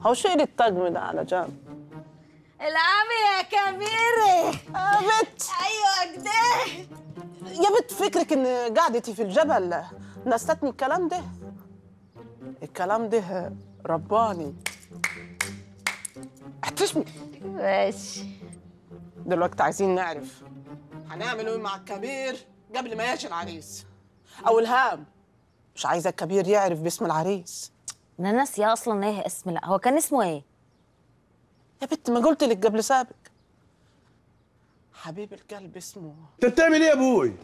هو شيل الطقم ده على جنب العبي يا كبيرة يا بت ايوه كده يا بت فكرك ان قعدتي في الجبل نستني الكلام ده الكلام ده رباني احتشمي ماشي دلوقتي عايزين نعرف هنعمل ايه مع الكبير قبل ما يجي العريس او الهام مش عايزه الكبير يعرف باسم العريس انا ناسيه اصلا ايه اسم لا هو كان اسمه ايه يا بت ما قلت لك قبل سابق حبيب القلب اسمه انت بتعمل ايه يا ابوي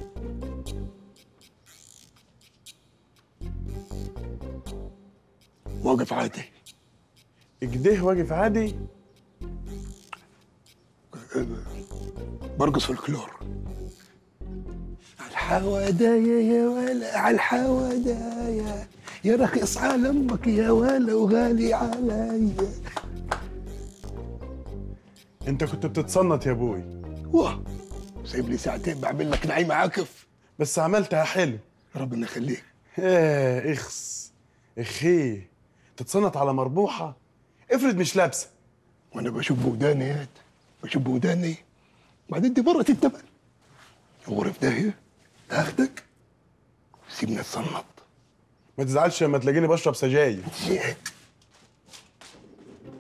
واقف عادي كده واقف عادي برقص فولكلور الحوادايا يا ولا على الحوادايا يا رخيص على امك يا ولا وغالي عليا انت كنت بتتصنت يا ابوي واه سايب لي ساعتين بعمل لك نعيم عاكف بس عملتها حلو ربنا يخليك ايه اخس اخي تتصنت على مربوحه افرض مش لابسه وانا بشوف بوداني ياد بشوف بوداني بعدين دي مرة التمن غرف داهية تاخدك سيبنا نتصنط ما تزعلش لما تلاقيني بشرب سجاير شيت